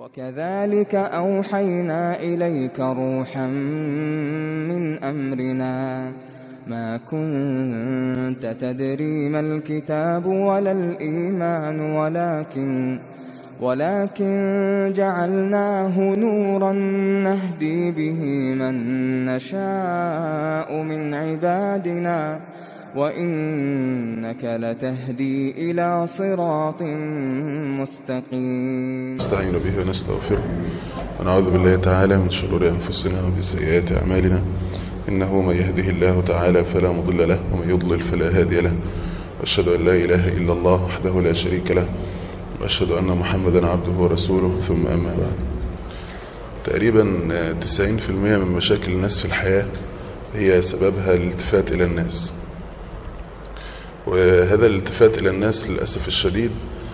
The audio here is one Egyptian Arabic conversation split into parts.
وكذلك أوحينا إليك روحا من أمرنا ما كنت تدري ما الكتاب ولا الإيمان ولكن ولكن جعلناه نورا نهدي به من نشاء من عبادنا وإنك لتهدي إلى صراط مستقيم نستعين به ونستغفره ونعوذ بالله تعالى من شرور أنفسنا ومن سيئات أعمالنا إنه من يهده الله تعالى فلا مضل له ومن يضلل فلا هادي له وأشهد أن لا إله إلا الله وحده لا شريك له وأشهد أن محمدا عبده ورسوله ثم أما بعد تقريبا 90% من مشاكل الناس في الحياة هي سببها الالتفات إلى الناس وهذا الالتفات إلى الناس للأسف الشديد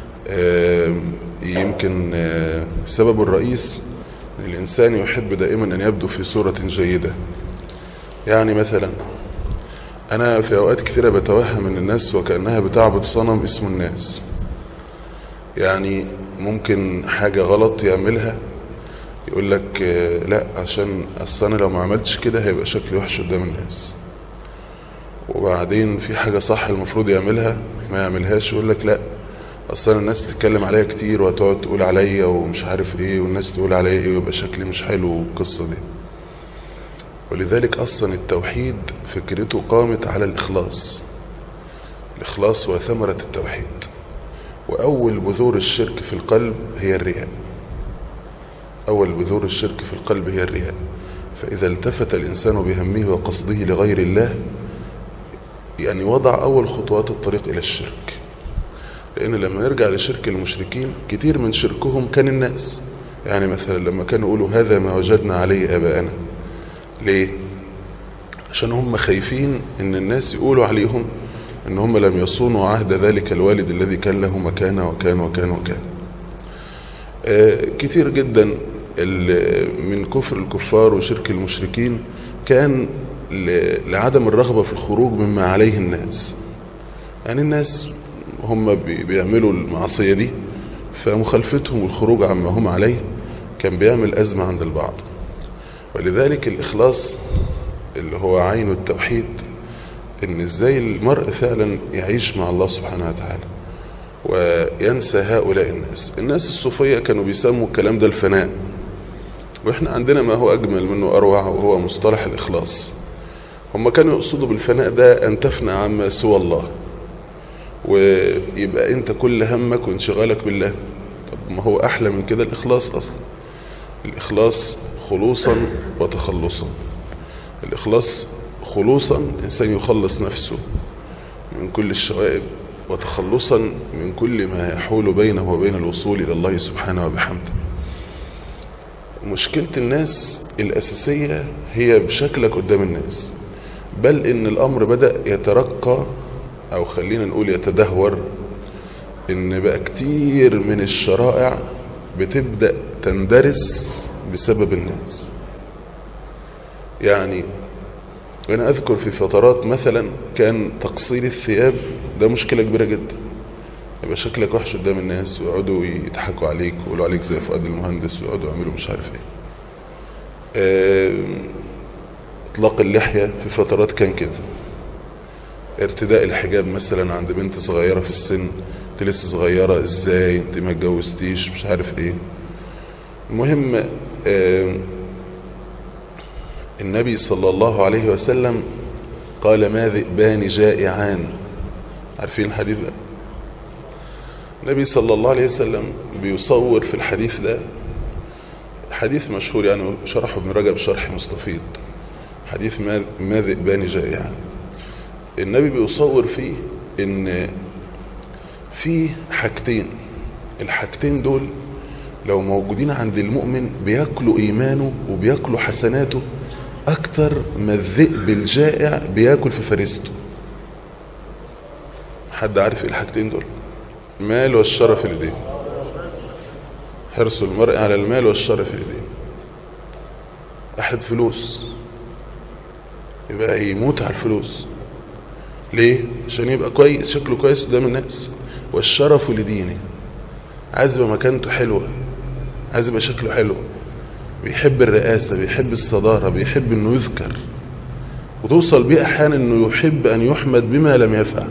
يمكن سببه الرئيس أن الإنسان يحب دائما أن يبدو في صورة جيدة يعني مثلا أنا في أوقات كثيرة بتوهم أن الناس وكأنها بتعبد صنم اسمه الناس يعني ممكن حاجة غلط يعملها يقول لك لا عشان أصل أنا لو ما عملتش كده هيبقى شكلي وحش قدام الناس وبعدين في حاجة صح المفروض يعملها ما يعملهاش يقول لك لا اصلا الناس تتكلم عليا كتير وتقعد تقول عليا ومش عارف ايه والناس تقول عليا ايه ويبقى شكلي مش حلو والقصة دي ولذلك اصلا التوحيد فكرته قامت على الاخلاص الاخلاص هو ثمرة التوحيد واول بذور الشرك في القلب هي الرياء اول بذور الشرك في القلب هي الرياء فاذا التفت الانسان بهمه وقصده لغير الله يعني وضع أول خطوات الطريق إلى الشرك لأن لما نرجع لشرك المشركين كتير من شركهم كان الناس يعني مثلا لما كانوا يقولوا هذا ما وجدنا عليه آباءنا ليه؟ عشان هم خايفين ان الناس يقولوا عليهم ان هم لم يصونوا عهد ذلك الوالد الذي كان له مكانه وكان وكان وكان آه كتير جدا من كفر الكفار وشرك المشركين كان لعدم الرغبة في الخروج مما عليه الناس يعني الناس هم بيعملوا المعصية دي فمخالفتهم والخروج عما هم عليه كان بيعمل أزمة عند البعض ولذلك الإخلاص اللي هو عين التوحيد إن إزاي المرء فعلا يعيش مع الله سبحانه وتعالى وينسى هؤلاء الناس الناس الصوفية كانوا بيسموا الكلام ده الفناء وإحنا عندنا ما هو أجمل منه أروع وهو مصطلح الإخلاص هم كانوا يقصدوا بالفناء ده أن تفنى عما سوى الله ويبقى أنت كل همك وانشغالك بالله طب ما هو أحلى من كده الإخلاص أصلا الإخلاص خلوصا وتخلصا الإخلاص خلوصا إنسان يخلص نفسه من كل الشوائب وتخلصا من كل ما يحول بينه وبين الوصول إلى الله سبحانه وبحمده مشكلة الناس الأساسية هي بشكلك قدام الناس بل ان الامر بدأ يترقى او خلينا نقول يتدهور ان بقى كتير من الشرائع بتبدأ تندرس بسبب الناس يعني انا اذكر في فترات مثلا كان تقصير الثياب ده مشكلة كبيرة جدا يبقى شكلك وحش قدام الناس ويقعدوا يضحكوا عليك ويقولوا عليك زي فؤاد المهندس ويقعدوا يعملوا مش عارف ايه آه اطلاق اللحية في فترات كان كده ارتداء الحجاب مثلا عند بنت صغيرة في السن انت لسه صغيرة ازاي انت ما اتجوزتيش مش عارف ايه المهم آه النبي صلى الله عليه وسلم قال ما ذئبان جائعان عارفين الحديث ده النبي صلى الله عليه وسلم بيصور في الحديث ده حديث مشهور يعني شرحه ابن رجب شرح مستفيض حديث ما ذئبان جائعان النبي بيصور فيه ان في حاجتين الحاجتين دول لو موجودين عند المؤمن بياكلوا ايمانه وبياكلوا حسناته اكتر ما الذئب الجائع بياكل في فريسته حد عارف ايه الحاجتين دول المال والشرف الدين حرص المرء على المال والشرف الدين احد فلوس يبقى يموت على الفلوس ليه عشان يبقى كويس شكله كويس قدام الناس والشرف لدينه عايز يبقى مكانته حلوه عايز يبقى شكله حلو بيحب الرئاسة بيحب الصدارة بيحب انه يذكر وتوصل بيه احيانا انه يحب ان يحمد بما لم يفعل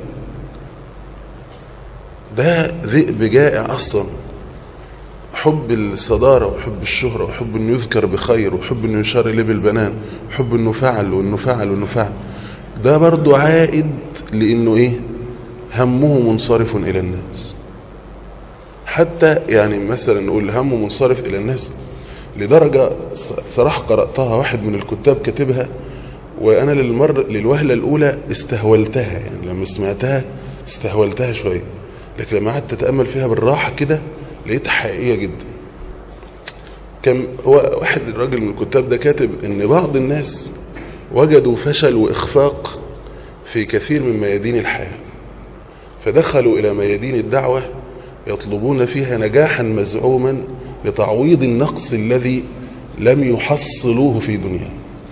ده ذئب جائع اصلا حب الصدارة وحب الشهرة وحب انه يذكر بخير وحب انه يشار اليه بالبنان وحب انه فعل وانه فعل وانه فعل ده برضو عائد لانه ايه همه منصرف الى الناس حتى يعني مثلا نقول همه منصرف الى الناس لدرجة صراحة قرأتها واحد من الكتاب كاتبها وأنا للمر للوهلة الأولى استهولتها يعني لما سمعتها استهولتها شوية لكن لما قعدت أتأمل فيها بالراحة كده لقيتها حقيقية جدا كان هو واحد الراجل من الكتاب ده كاتب إن بعض الناس وجدوا فشل وإخفاق في كثير من ميادين الحياة فدخلوا إلى ميادين الدعوة يطلبون فيها نجاحا مزعوما لتعويض النقص الذي لم يحصلوه في دنيا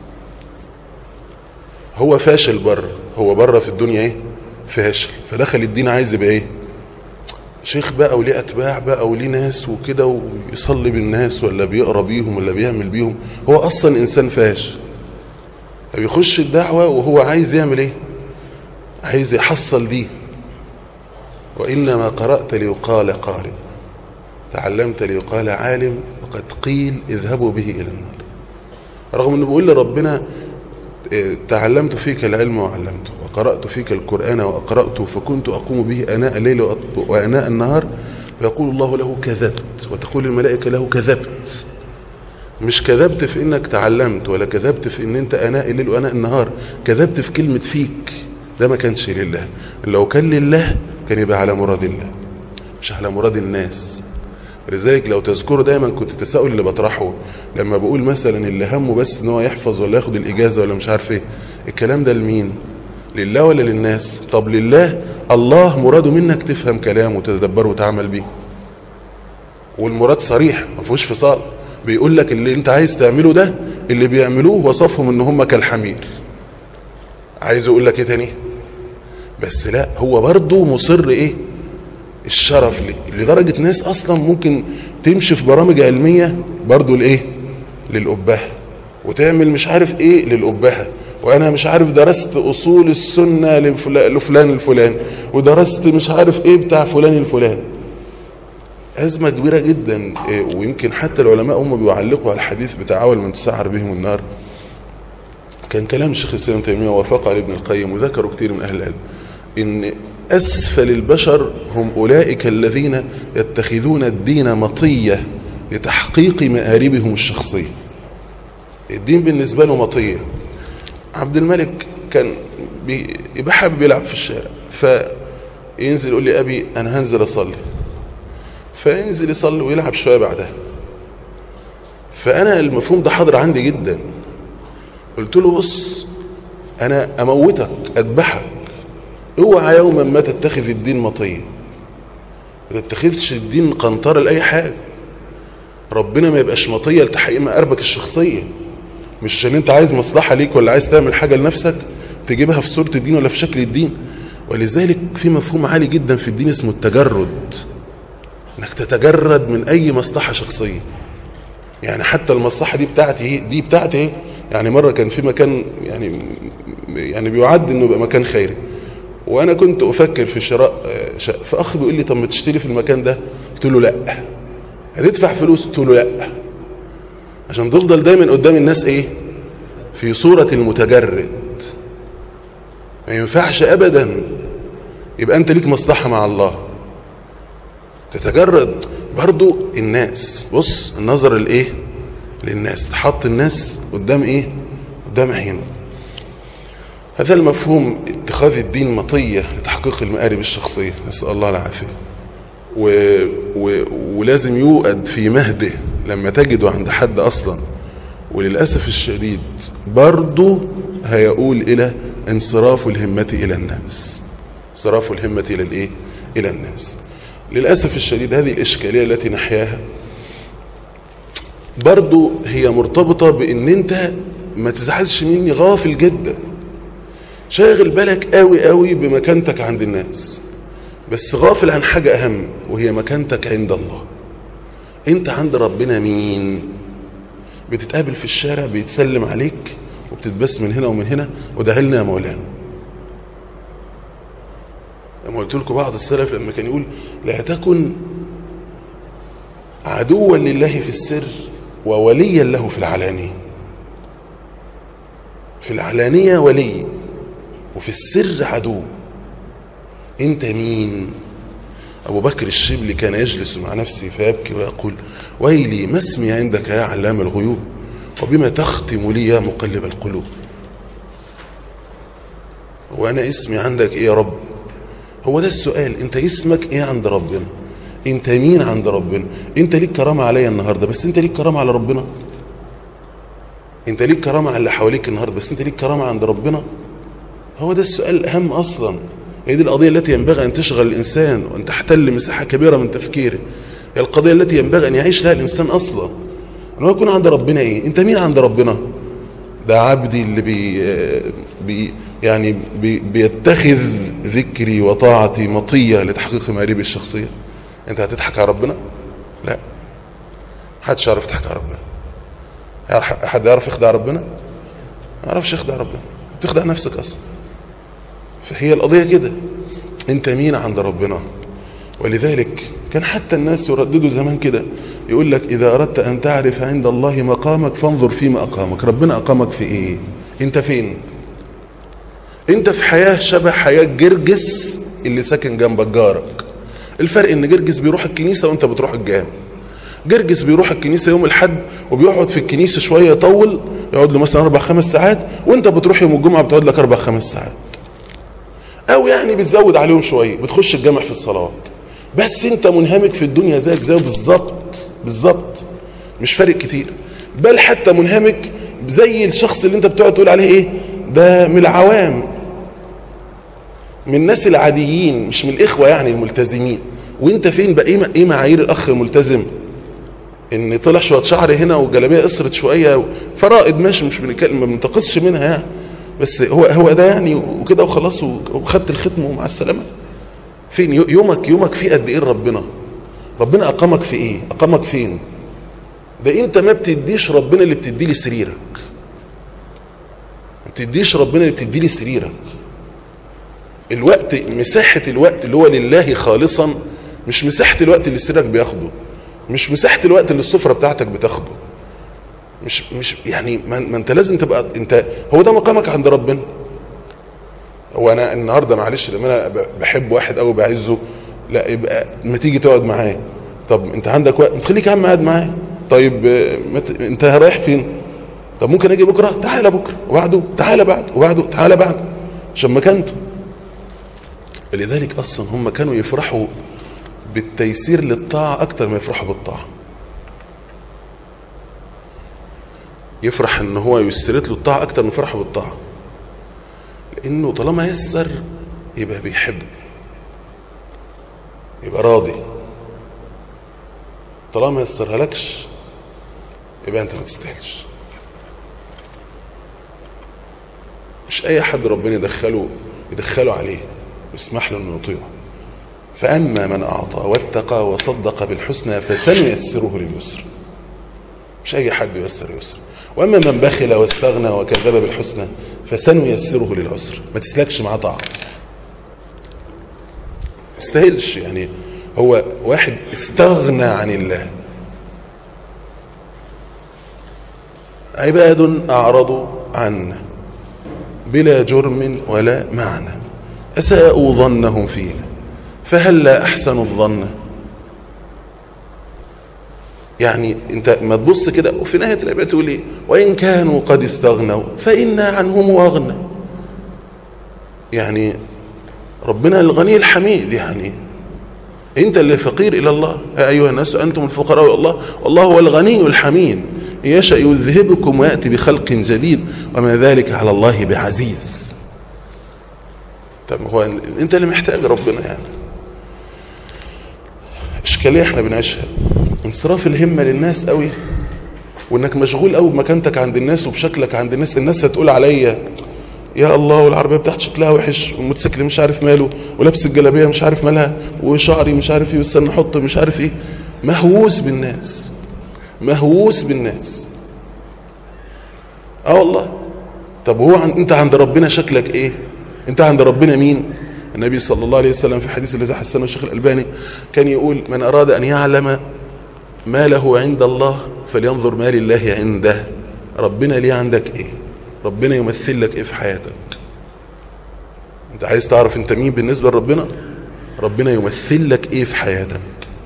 هو فاشل بره هو بره في الدنيا ايه فاشل فدخل الدين عايز يبقى ايه شيخ بقى وليه اتباع بقى وليه ناس وكده ويصلي بالناس ولا بيقرا بيهم ولا بيعمل بيهم هو اصلا انسان فاشل فبيخش الدعوه وهو عايز يعمل ايه عايز يحصل دي وانما قرات ليقال قارئ تعلمت ليقال عالم وقد قيل اذهبوا به إلى النار رغم أنه بيقول لربنا تعلمت فيك العلم وعلمته وقرأت فيك القرآن وأقرأته فكنت أقوم به أناء الليل وأناء النهار فيقول الله له كذبت وتقول الملائكة له كذبت مش كذبت في انك تعلمت ولا كذبت في ان انت اناء الليل واناء النهار كذبت في كلمة فيك ده ما كانش لله لو كان لله كان يبقى على مراد الله مش على مراد الناس لذلك لو تذكروا دايما كنت التساؤل اللي بطرحه لما بقول مثلا اللي همه بس ان هو يحفظ ولا ياخد الاجازه ولا مش عارف ايه الكلام ده لمين لله ولا للناس طب لله الله مراده منك تفهم كلامه وتتدبره وتعمل بيه والمراد صريح ما فيهوش فصال بيقول لك اللي انت عايز تعمله ده اللي بيعملوه وصفهم ان هم كالحمير عايز يقول لك ايه تاني بس لا هو برضه مصر ايه الشرف ليه لدرجة ناس أصلا ممكن تمشي في برامج علمية برضو لإيه للأبهة وتعمل مش عارف إيه للأبهة وأنا مش عارف درست أصول السنة لفلان الفلان ودرست مش عارف إيه بتاع فلان الفلان أزمة كبيرة جدا ويمكن حتى العلماء هم بيعلقوا على الحديث بتاع أول من تسعر بهم النار كان كلام الشيخ الإسلام تيمية ووافق على ابن القيم وذكروا كتير من أهل العلم إن أسفل البشر هم أولئك الذين يتخذون الدين مطية لتحقيق مآربهم الشخصية الدين بالنسبة له مطية عبد الملك كان يبقى حابب يلعب في الشارع فينزل يقول لي أبي أنا هنزل أصلي فينزل يصلي ويلعب شوية بعدها فأنا المفهوم ده حاضر عندي جدا قلت له بص أنا أموتك أذبحك اوعى يوما ما تتخذ الدين مطية ما تتخذش الدين قنطرة لأي حاجة ربنا ما يبقاش مطية لتحقيق مقاربك الشخصية مش عشان انت عايز مصلحة ليك ولا عايز تعمل حاجة لنفسك تجيبها في صورة الدين ولا في شكل الدين ولذلك في مفهوم عالي جدا في الدين اسمه التجرد انك تتجرد من اي مصلحة شخصية يعني حتى المصلحة دي بتاعتي ايه دي بتاعتي ايه يعني مرة كان في مكان يعني يعني بيعد انه يبقى مكان خيري وانا كنت افكر في شراء شقه فاخ بيقول لي طب ما تشتري في المكان ده قلت له لا هتدفع فلوس قلت له لا عشان تفضل دايما قدام الناس ايه في صوره المتجرد ما ينفعش ابدا يبقى انت ليك مصلحه مع الله تتجرد برضو الناس بص النظر الايه للناس تحط الناس قدام ايه قدام عينه هذا المفهوم اتخاذ الدين مطية لتحقيق المآرب الشخصية نسأل الله العافية و... و... ولازم يوقد في مهده لما تجده عند حد أصلا وللأسف الشديد برضه هيقول إلى انصراف الهمة إلى الناس انصراف الهمة إلى الإيه؟ إلى الناس للأسف الشديد هذه الإشكالية التي نحياها برضه هي مرتبطة بأن أنت ما تزعلش مني غافل جدا شاغل بالك قوي قوي بمكانتك عند الناس بس غافل عن حاجة أهم وهي مكانتك عند الله انت عند ربنا مين بتتقابل في الشارع بيتسلم عليك وبتتبس من هنا ومن هنا وده لنا يا مولانا لما قلت لكم بعض السلف لما كان يقول لا تكن عدوا لله في السر ووليا له في العلانية في العلانية ولي وفي السر عدو انت مين أبو بكر الشبلي كان يجلس مع نفسه فيبكي ويقول ويلي ما اسمي عندك يا علام الغيوب وبما تختم لي يا مقلب القلوب وأنا اسمي عندك إيه يا رب هو ده السؤال أنت اسمك إيه عند ربنا أنت مين عند ربنا أنت ليك كرامة عليا النهاردة بس أنت ليك كرامة على ربنا أنت ليك كرامة على اللي حواليك النهاردة بس أنت ليك كرامة عند ربنا هو ده السؤال الأهم أصلا هي دي القضية التي ينبغي أن تشغل الإنسان وأن تحتل مساحة كبيرة من تفكيره هي القضية التي ينبغي أن يعيش لها الإنسان أصلا أن هو يكون عند ربنا إيه أنت مين عند ربنا ده عبدي اللي بي, بي يعني بي بيتخذ ذكري وطاعتي مطية لتحقيق مآربي الشخصية أنت هتضحك على ربنا لا حدش يعرف يضحك على ربنا حد يعرف يخدع ربنا ما يعرفش يخدع ربنا تخدع نفسك أصلا فهي القضية كده انت مين عند ربنا ولذلك كان حتى الناس يرددوا زمان كده يقول لك إذا أردت أن تعرف عند الله مقامك فانظر فيما أقامك ربنا أقامك في إيه انت فين انت في حياة شبه حياة جرجس اللي ساكن جنبك جارك الفرق ان جرجس بيروح الكنيسة وانت بتروح الجامع جرجس بيروح الكنيسة يوم الحد وبيقعد في الكنيسة شوية يطول يقعد له مثلا أربع خمس ساعات وانت بتروح يوم الجمعة بتقعد لك أربع خمس ساعات او يعني بتزود عليهم شويه بتخش الجامع في الصلاه بس انت منهمك في الدنيا زيك زيه بالظبط بالظبط مش فارق كتير بل حتى منهمك زي الشخص اللي انت بتقعد تقول عليه ايه ده من العوام من الناس العاديين مش من الاخوه يعني الملتزمين وانت فين بقى ايه ايه معايير الاخ الملتزم ان طلع شويه شعر هنا والجلابيه قصرت شويه فرائض ماشي مش بنتكلم ما بنتقصش منها يعني بس هو هو ده يعني وكده وخلاص وخدت الختم ومع السلامه فين يومك يومك فيه قد ايه ربنا ربنا اقامك في ايه اقامك فين ده انت ما بتديش ربنا اللي بتدي لي سريرك ما بتديش ربنا اللي بتدي لي سريرك الوقت مساحه الوقت اللي هو لله خالصا مش مساحه الوقت اللي سريرك بياخده مش مساحه الوقت اللي السفره بتاعتك بتاخده مش مش يعني ما, ما انت لازم تبقى انت هو ده مقامك عند ربنا هو انا النهارده معلش لما انا بحب واحد قوي بعزه لا يبقى ما تيجي تقعد معاه طب انت عندك وقت خليك يا عم قاعد معاه طيب مت... انت رايح فين طب ممكن اجي بكره تعالى بكره وبعده تعالى بعد وبعده تعالى بعد عشان مكانته لذلك اصلا هم كانوا يفرحوا بالتيسير للطاعه اكتر ما يفرحوا بالطاعه يفرح ان هو يسرت له الطاعه اكتر من فرحه بالطاعه لانه طالما يسر يبقى بيحب يبقى راضي طالما يسرها لكش يبقى انت ما تستاهلش مش اي حد ربنا يدخله يدخله عليه ويسمح له انه يطيعه فاما من اعطى واتقى وصدق بالحسنى فسنيسره لليسر مش اي حد ييسر يسر واما من بخل واستغنى وكذب بالحسنى فسنيسره للعسر ما تسلكش معاه طاعه يستاهلش يعني هو واحد استغنى عن الله عباد اعرضوا عنا بلا جرم ولا معنى اساءوا ظنهم فينا فهلا احسنوا الظن يعني انت ما تبص كده وفي نهايه الايه تقول ايه وان كانوا قد استغنوا فانا عنهم واغنى يعني ربنا الغني الحميد يعني انت اللي فقير الى الله يا ايها الناس انتم الفقراء الى الله والله هو الغني الحميد يشاء يذهبكم وياتي بخلق جديد وما ذلك على الله بعزيز طب هو انت اللي محتاج ربنا يعني اشكاليه احنا بنعيشها انصراف الهمه للناس قوي وانك مشغول قوي بمكانتك عند الناس وبشكلك عند الناس الناس هتقول عليا يا الله والعربيه بتاعتي شكلها وحش والموتوسيكل مش عارف ماله ولابس الجلابيه مش عارف مالها وشعري مش عارف ايه والسن احط مش عارف ايه مهووس بالناس مهووس بالناس اه والله طب هو عن... انت عند ربنا شكلك ايه انت عند ربنا مين النبي صلى الله عليه وسلم في الحديث الذي حسنه الشيخ الألباني كان يقول من أراد أن يعلم ما له عند الله فلينظر ما لله عنده ربنا ليه عندك ايه ربنا يمثل لك ايه في حياتك انت عايز تعرف انت مين بالنسبة لربنا ربنا يمثل لك ايه في حياتك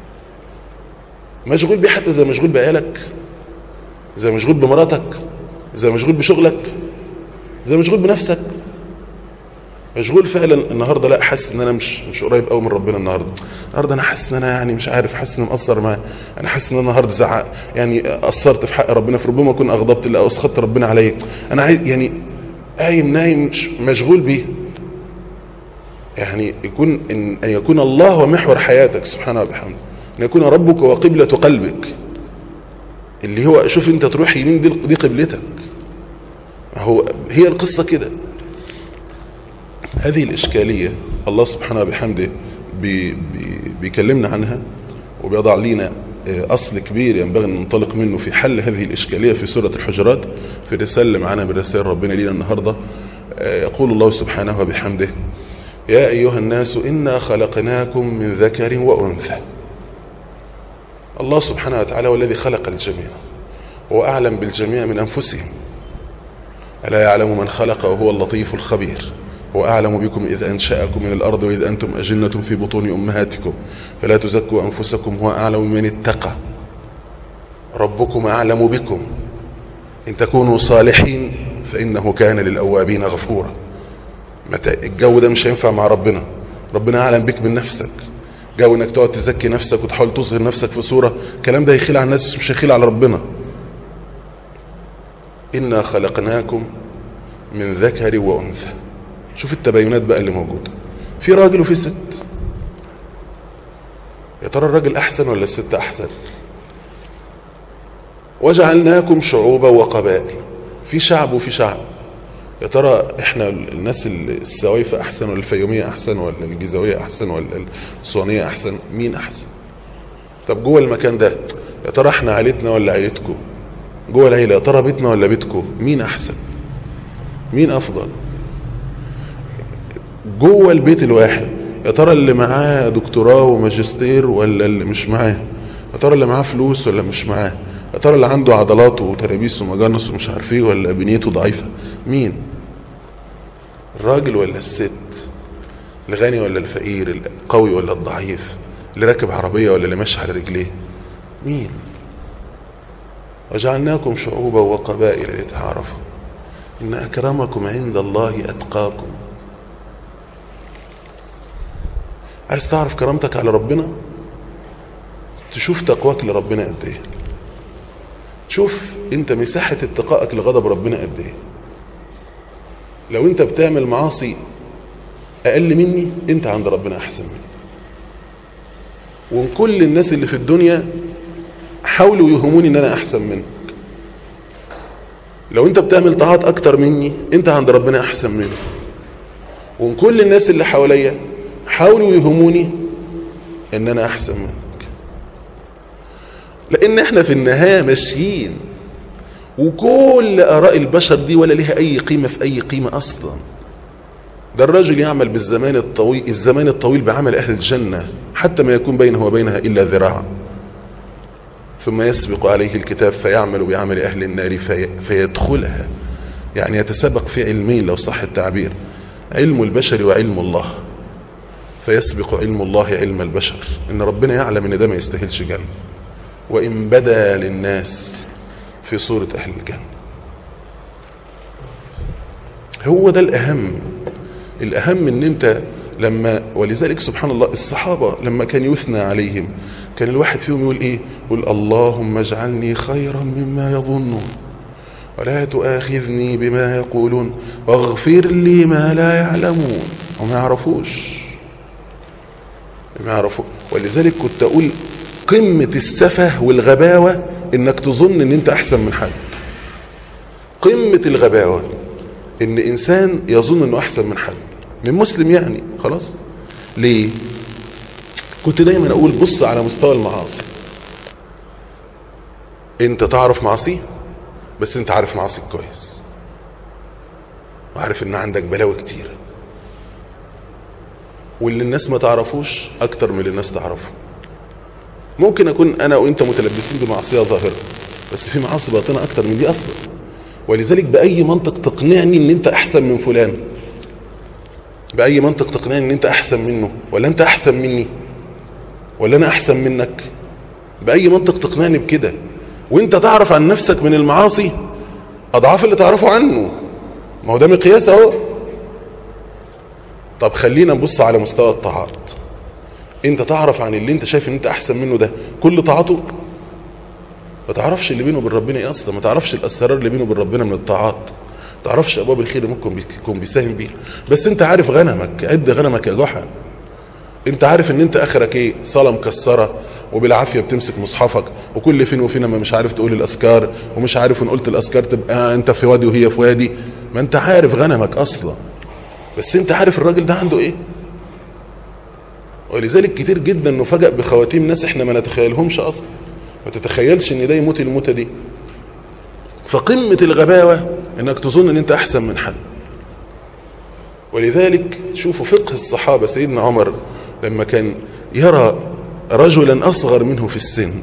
مشغول بيه حتى زي مشغول بعيالك زي مشغول بمراتك زي مشغول بشغلك زي مشغول بنفسك مشغول فعلا النهارده لا حاسس ان انا مش مش قريب قوي من ربنا النهارده النهارده انا حاسس ان انا يعني مش عارف حاسس ان مقصر معاه انا حاسس ان انا النهارده زعق يعني قصرت في حق ربنا فربما اكون اغضبت الله او اسخطت ربنا عليا انا عايز يعني قايم نايم مشغول بيه يعني يكون ان ان يكون الله هو محور حياتك سبحانه وبحمده ان يكون ربك وقبلة قلبك اللي هو شوف انت تروح يمين دي, دي قبلتك هو هي القصة كده هذه الإشكالية الله سبحانه وبحمده بي بي بيكلمنا عنها وبيضع لنا أصل كبير ينبغي أن ننطلق منه في حل هذه الإشكالية في سورة الحجرات في رسالة معنا من رسائل ربنا لنا النهاردة يقول الله سبحانه وبحمده يا أيها الناس إنا خلقناكم من ذكر وأنثى الله سبحانه وتعالى هو الذي خلق الجميع هو أعلم بالجميع من أنفسهم ألا يعلم من خلق وهو اللطيف الخبير هو أعلم بكم إذ أنشأكم من الأرض وإذ أنتم أجنة في بطون أمهاتكم فلا تزكوا أنفسكم هو أعلم من اتقى ربكم أعلم بكم إن تكونوا صالحين فإنه كان للأوابين غفورا متى الجو ده مش هينفع مع ربنا ربنا أعلم بك من نفسك جو انك تقعد تزكي نفسك وتحاول تظهر نفسك في صورة الكلام ده يخيل على الناس مش هيخيل على ربنا إنا خلقناكم من ذكر وأنثى شوف التباينات بقى اللي موجودة في راجل وفي ست يا ترى الراجل أحسن ولا الست أحسن وجعلناكم شعوبا وقبائل في شعب وفي شعب يا ترى احنا الناس السويفة احسن ولا الفيومية احسن ولا الجيزاوية احسن ولا الاسوانية احسن مين احسن طب جوه المكان ده يا ترى احنا عيلتنا ولا عيلتكم جوه العيلة يا ترى بيتنا ولا بيتكم مين احسن مين افضل جوه البيت الواحد يا ترى اللي معاه دكتوراه وماجستير ولا اللي مش معاه يا ترى اللي معاه فلوس ولا مش معاه يا ترى اللي عنده عضلات وترابيس ومجانس ومش عارف ايه ولا بنيته ضعيفه مين الراجل ولا الست الغني ولا الفقير القوي ولا الضعيف اللي راكب عربيه ولا اللي ماشي على رجليه مين وجعلناكم شعوبا وقبائل لتعارفوا ان اكرمكم عند الله اتقاكم عايز تعرف كرامتك على ربنا تشوف تقواك لربنا قد ايه شوف انت مساحة اتقائك لغضب ربنا قد ايه لو انت بتعمل معاصي اقل مني انت عند ربنا احسن مني ومن كل الناس اللي في الدنيا حاولوا يوهموني ان انا احسن منك لو انت بتعمل طاعات اكتر مني انت عند ربنا احسن مني ومن كل الناس اللي حواليا حاولوا يوهموني ان انا احسن منك لان احنا في النهايه ماشيين وكل اراء البشر دي ولا ليها اي قيمه في اي قيمه اصلا ده الرجل يعمل بالزمان الطويل الزمان الطويل بعمل اهل الجنه حتى ما يكون بينه وبينها الا ذراع ثم يسبق عليه الكتاب فيعمل بعمل اهل النار في فيدخلها يعني يتسابق في علمين لو صح التعبير علم البشر وعلم الله فيسبق علم الله علم البشر ان ربنا يعلم ان ده ما يستاهلش جنه وإن بدا للناس في صورة أهل الجنة هو ده الأهم الأهم أن أنت لما ولذلك سبحان الله الصحابة لما كان يثنى عليهم كان الواحد فيهم يقول إيه يقول اللهم اجعلني خيرا مما يظنون ولا تؤاخذني بما يقولون واغفر لي ما لا يعلمون وما يعرفوش ما يعرفوش ولذلك كنت أقول قمة السفه والغباوة انك تظن ان انت احسن من حد قمة الغباوة ان انسان يظن انه احسن من حد من مسلم يعني خلاص ليه كنت دايما اقول بص على مستوى المعاصي انت تعرف معاصيه بس انت عارف معاصيك كويس وعارف ان عندك بلاوي كتير واللي الناس ما تعرفوش اكتر من اللي الناس تعرفه ممكن اكون انا وانت متلبسين بمعصيه ظاهره بس في معاصي باطنه اكتر من دي اصلا ولذلك باي منطق تقنعني ان انت احسن من فلان باي منطق تقنعني ان انت احسن منه ولا انت احسن مني ولا انا احسن منك باي منطق تقنعني بكده وانت تعرف عن نفسك من المعاصي اضعاف اللي تعرفه عنه ما هو ده مقياس اهو طب خلينا نبص على مستوى الطاعات انت تعرف عن اللي انت شايف ان انت احسن منه ده كل طاعته ما تعرفش اللي بينه وبين ربنا ايه اصلا ما تعرفش الاسرار اللي بينه وبين ربنا من الطاعات ما تعرفش ابواب الخير اللي ممكن يكون بيساهم بيها بس انت عارف غنمك عد غنمك يا جحا انت عارف ان انت اخرك ايه صلاه مكسره وبالعافيه بتمسك مصحفك وكل فين وفين ما مش عارف تقول الاذكار ومش عارف ان قلت الاذكار تبقى انت في وادي وهي في وادي ما انت عارف غنمك اصلا بس انت عارف الراجل ده عنده ايه ولذلك كتير جدا نفاجئ بخواتيم ناس احنا ما نتخيلهمش اصلا ما تتخيلش ان ده يموت الموتة دي فقمة الغباوة انك تظن ان انت احسن من حد ولذلك تشوفوا فقه الصحابة سيدنا عمر لما كان يرى رجلا اصغر منه في السن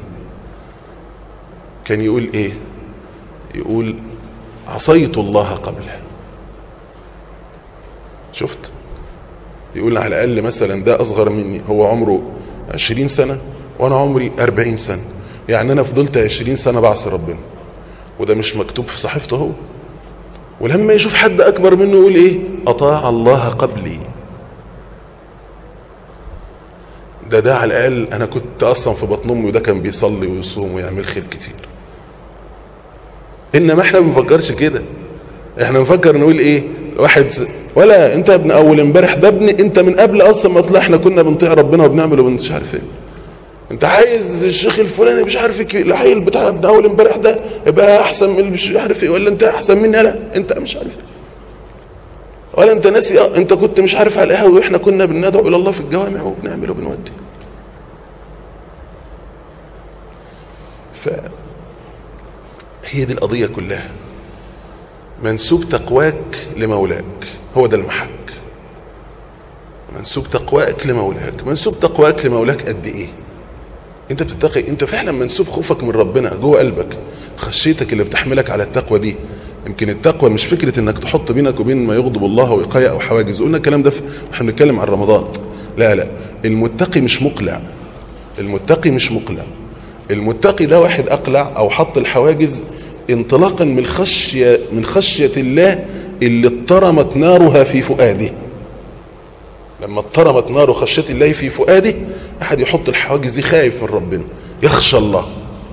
كان يقول ايه يقول عصيت الله قبله شفت يقول على الاقل مثلا ده اصغر مني هو عمره عشرين سنة وانا عمري اربعين سنة يعني انا فضلت عشرين سنة بعصي ربنا وده مش مكتوب في صحيفته هو ولما يشوف حد اكبر منه يقول ايه اطاع الله قبلي ده ده على الاقل انا كنت اصلا في بطن امي وده كان بيصلي ويصوم ويعمل خير كتير انما احنا ما بنفكرش كده احنا بنفكر نقول ايه واحد ولا انت ابن اول امبارح ده ابن انت من قبل اصلا ما طلع احنا كنا بنطيع ربنا وبنعمل ومش عارف ايه انت عايز الشيخ الفلاني مش عارف ايه العيل بتاع ابن اول امبارح ده يبقى احسن من مش عارف ايه ولا انت احسن مني لا انت مش عارف ايه ولا انت ناسي اه انت كنت مش عارف على القهوه واحنا كنا بندعو الى الله في الجوامع وبنعمل وبنودي ف هي دي القضيه كلها منسوب تقواك لمولاك هو ده المحك منسوب تقواك لمولاك منسوب تقواك لمولاك قد ايه انت بتتقي انت فعلا منسوب خوفك من ربنا جوه قلبك خشيتك اللي بتحملك على التقوى دي يمكن التقوى مش فكره انك تحط بينك وبين ما يغضب الله وقايه او حواجز قلنا الكلام ده احنا بنتكلم عن رمضان لا لا المتقي مش مقلع المتقي مش مقلع المتقي ده واحد اقلع او حط الحواجز انطلاقا من الخشيه من خشيه الله اللي اضطرمت نارها في فؤاده لما اضطرمت نار خشيه الله في فؤاده احد يحط الحواجز دي خايف من ربنا يخشى الله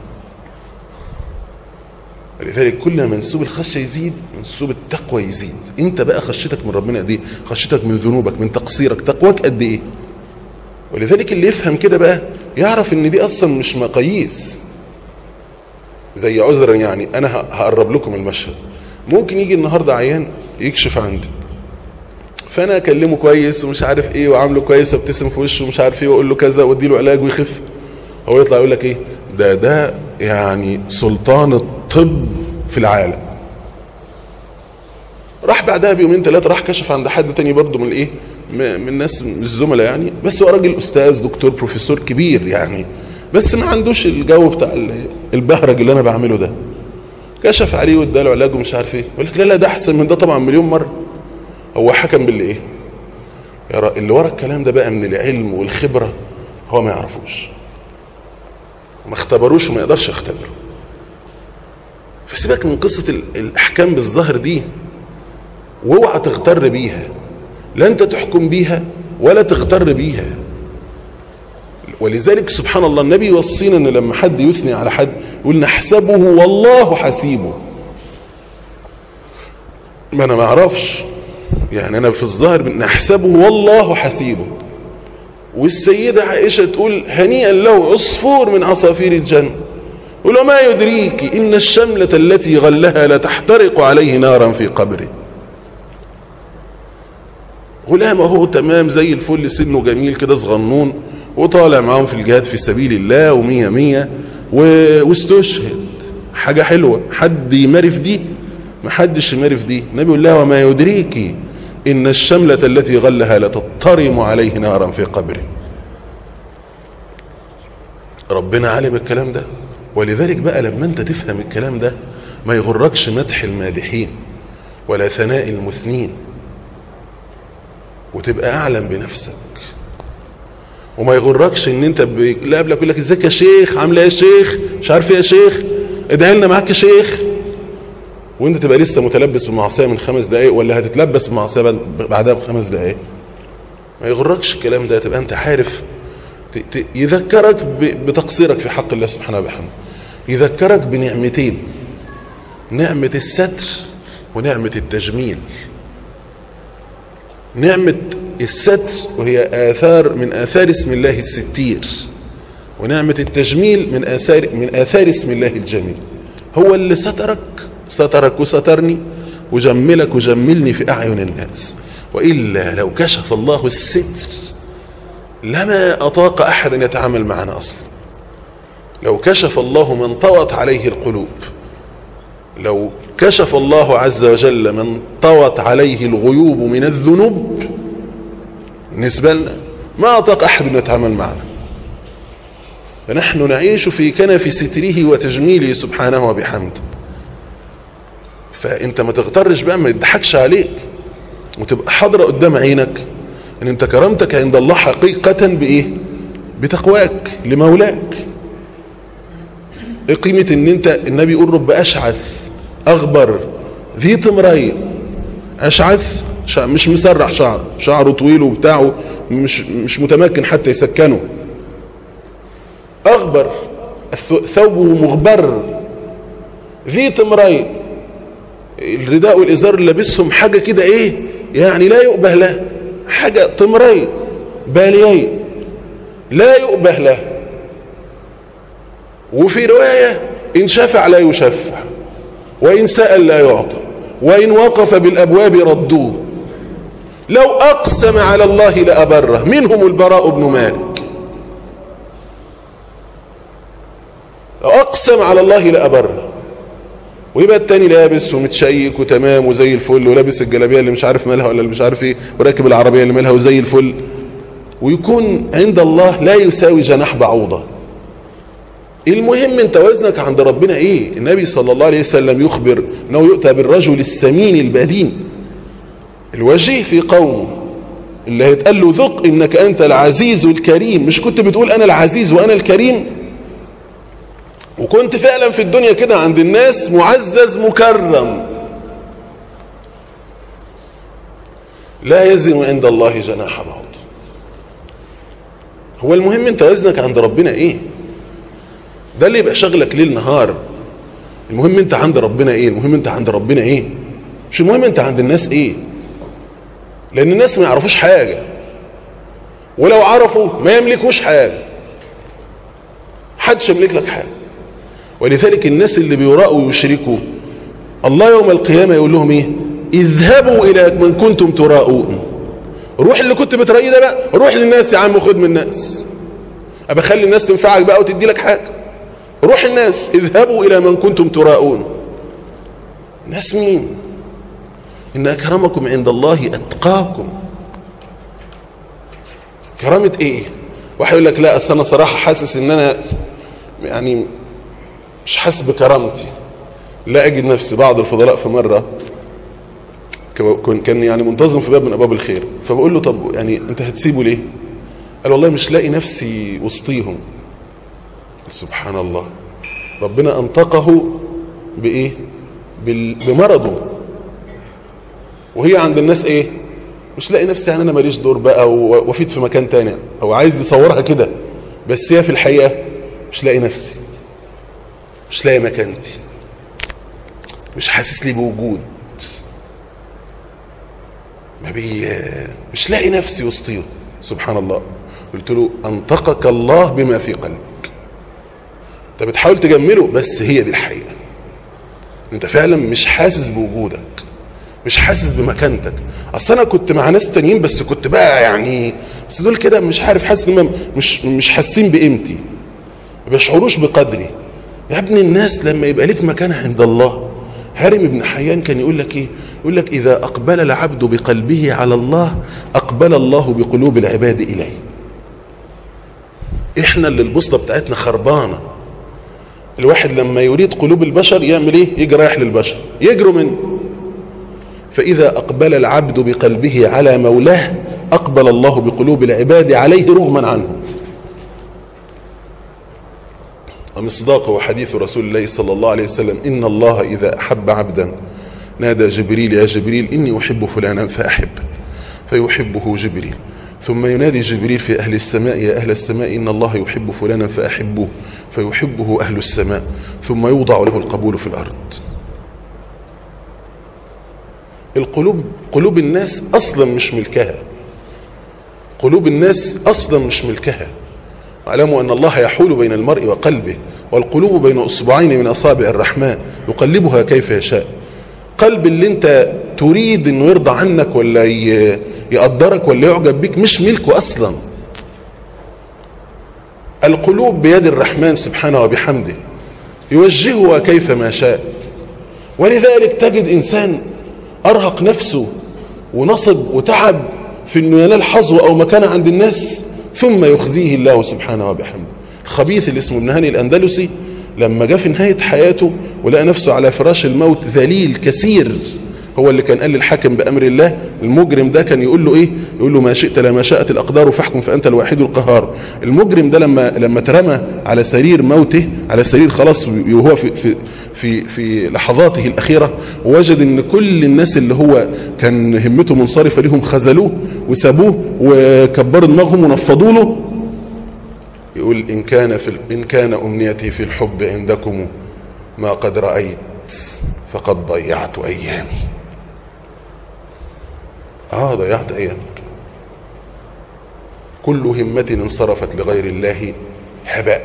ولذلك كل ما منسوب الخشيه يزيد منسوب التقوى يزيد انت بقى خشيتك من ربنا قد ايه خشيتك من ذنوبك من تقصيرك تقواك قد ايه ولذلك اللي يفهم كده بقى يعرف ان دي اصلا مش مقاييس زي عذرا يعني انا هقرب لكم المشهد ممكن يجي النهارده عيان يكشف عندي فانا اكلمه كويس ومش عارف ايه وعامله كويس وابتسم في وشه ومش عارف ايه واقول له كذا وادي له علاج ويخف هو يطلع يقول لك ايه ده ده يعني سلطان الطب في العالم راح بعدها بيومين ثلاثه راح كشف عند حد تاني برضه من الايه من الناس من الزملاء يعني بس هو راجل استاذ دكتور بروفيسور كبير يعني بس ما عندوش الجو بتاع البهرج اللي انا بعمله ده كشف عليه واداله علاج ومش عارف ايه يقول لك لا لا ده احسن من ده طبعا مليون مره هو حكم باللي ايه يرى اللي ورا الكلام ده بقى من العلم والخبره هو ما يعرفوش ما اختبروش وما يقدرش يختبره فسيبك من قصه الاحكام بالظهر دي واوعى تغتر بيها لا انت تحكم بيها ولا تغتر بيها ولذلك سبحان الله النبي يوصينا ان لما حد يثني على حد يقول نحسبه والله حسيبه ما انا ما اعرفش يعني انا في الظاهر نحسبه والله حسيبه والسيدة عائشة تقول هنيئا له عصفور من عصافير الجنة يقول ما يدريك إن الشملة التي غلها لتحترق عليه نارا في قبره غلام اهو تمام زي الفل سنه جميل كده صغنون وطالع معاهم في الجهاد في سبيل الله ومية مية و... واستشهد حاجة حلوة حد يماري في دي ما حدش يماري في دي النبي يقول لها وما يدريك إن الشملة التي غلها لتضطرم عليه نارا في قبره ربنا علم الكلام ده ولذلك بقى لما انت تفهم الكلام ده ما يغركش مدح المادحين ولا ثناء المثنين وتبقى اعلم بنفسك وما يغركش ان انت ب... لا قبلك يقول لك ازيك يا شيخ عامله ايه يا شيخ مش عارف ايه يا شيخ ادعي لنا معاك يا شيخ وانت تبقى لسه متلبس بمعصيه من خمس دقائق ولا هتتلبس بمعصيه بعد- بعدها بخمس دقائق ما يغركش الكلام ده تبقى انت عارف ت- ت- يذكرك ب- بتقصيرك في حق الله سبحانه وبحمده يذكرك بنعمتين نعمة الستر ونعمة التجميل نعمة الستر وهي آثار من آثار اسم الله الستير ونعمة التجميل من آثار من آثار اسم الله الجميل هو اللي سترك سترك وسترني وجملك وجملني في أعين الناس وإلا لو كشف الله الستر لما أطاق أحد أن يتعامل معنا أصلا لو كشف الله من طوت عليه القلوب لو كشف الله عز وجل من طوت عليه الغيوب من الذنوب بالنسبة لنا ما أطاق أحد أن يتعامل معنا فنحن نعيش في كنف ستره وتجميله سبحانه وبحمده فأنت ما تغترش بقى ما يضحكش عليك وتبقى حاضرة قدام عينك ان انت كرامتك عند الله حقيقة بايه بتقواك لمولاك ايه قيمة ان انت النبي يقول رب اشعث اغبر ذي طمرين اشعث شع- مش مسرح شعر شعره طويل وبتاعه مش مش متمكن حتى يسكنه اغبر الث- ثوبه مغبر ذي طمرين الرداء والازار اللي لابسهم حاجه كده ايه يعني لا يؤبه له حاجه طمرين باليين لا يؤبه له وفي روايه ان شفع لا يشفع وان سال لا يعطى وان وقف بالابواب ردوه لو اقسم على الله لابره منهم البراء بن مالك لو اقسم على الله لابره ويبقى التاني لابس ومتشيك وتمام وزي الفل ولابس الجلابيه اللي مش عارف مالها ولا اللي مش عارف ايه وراكب العربيه اللي مالها وزي الفل ويكون عند الله لا يساوي جناح بعوضه المهم انت وزنك عند ربنا ايه النبي صلى الله عليه وسلم يخبر انه يؤتى بالرجل السمين البدين الوجيه في قومه اللي هيتقال له ذق انك انت العزيز الكريم مش كنت بتقول انا العزيز وانا الكريم وكنت فعلا في الدنيا كده عند الناس معزز مكرم لا يزن عند الله جناح بعوض هو المهم انت وزنك عند ربنا ايه ده اللي يبقى شغلك ليل نهار المهم انت عند ربنا ايه المهم انت عند ربنا ايه مش المهم انت عند الناس ايه لان الناس ما يعرفوش حاجة ولو عرفوا ما يملكوش حاجة حدش يملك لك حاجة ولذلك الناس اللي بيراءوا ويشركوا الله يوم القيامة يقول لهم ايه اذهبوا الى من كنتم تراءون روح اللي كنت بترأيه ده بقى روح للناس يا عم وخد من الناس ابقى خلي الناس تنفعك بقى وتدي لك حاجة روح الناس اذهبوا الى من كنتم تراءون ناس مين ان اكرمكم عند الله اتقاكم كرامة ايه واحد يقول لك لا اصل انا صراحة حاسس ان انا يعني مش حاسس بكرامتي لا اجد نفسي بعض الفضلاء في مرة كان كان يعني منتظم في باب من ابواب الخير فبقول له طب يعني انت هتسيبه ليه قال والله مش لاقي نفسي وسطيهم سبحان الله ربنا انطقه بايه بال- بمرضه وهي عند الناس ايه مش لاقي نفسي يعني انا ماليش دور بقى و- وافيد في مكان تاني او عايز يصورها كده بس هي في الحقيقه مش لاقي نفسي مش لاقي مكانتي مش حاسس لي بوجود ما بي مش لاقي نفسي وسطيهم سبحان الله قلت له انطقك الله بما في قلبك انت بتحاول تجمله بس هي دي الحقيقه انت فعلا مش حاسس بوجودك مش حاسس بمكانتك اصل انا كنت مع ناس تانيين بس كنت بقى يعني بس دول كده مش عارف حاسس ان هم مش مش حاسين بقيمتي ما بيشعروش بقدري يا ابن الناس لما يبقى لك مكان عند الله هارم بن حيان كان يقول لك ايه يقول لك اذا اقبل العبد بقلبه على الله اقبل الله بقلوب العباد اليه احنا اللي البوصله بتاعتنا خربانه الواحد لما يريد قلوب البشر يعمل ايه يجي رايح للبشر يجروا منه فاذا اقبل العبد بقلبه على مولاه اقبل الله بقلوب العباد عليه رغما عنه ومصداقه حديث رسول الله صلى الله عليه وسلم إن الله إذا أحب عبدا نادى جبريل يا جبريل إني أحب فلانا فأحب فيحبه جبريل ثم ينادي جبريل في أهل السماء يا أهل السماء إن الله يحب فلانا فأحبه فيحبه أهل السماء ثم يوضع له القبول في الأرض القلوب قلوب الناس أصلا مش ملكها قلوب الناس أصلا مش ملكها واعلموا أن الله يحول بين المرء وقلبه والقلوب بين أصبعين من أصابع الرحمن يقلبها كيف يشاء قلب اللي انت تريد انه يرضى عنك ولا يقدرك ولا يعجب بك مش ملكه أصلا القلوب بيد الرحمن سبحانه وبحمده يوجهها كيف ما شاء ولذلك تجد إنسان أرهق نفسه ونصب وتعب في أنه ينال حظوة أو مكانة عند الناس ثم يخزيه الله سبحانه وبحمده الخبيث اللي اسمه ابن هاني الأندلسي لما جاء في نهاية حياته ولقى نفسه على فراش الموت ذليل كثير هو اللي كان قال للحاكم بأمر الله المجرم ده كان يقول له ايه يقول له ما شئت لما شاءت الأقدار فاحكم فأنت الواحد القهار المجرم ده لما لما ترمى على سرير موته على سرير خلاص وهو في في في في لحظاته الأخيرة ووجد ان كل الناس اللي هو كان همته منصرفة لهم خذلوه وسابوه وكبروا دماغهم ونفضوا له يقول إن كان في إن كان أمنيتي في الحب عندكم ما قد رأيت فقد ضيعت أيامي آه ضيعت أيام كل همة انصرفت لغير الله هباء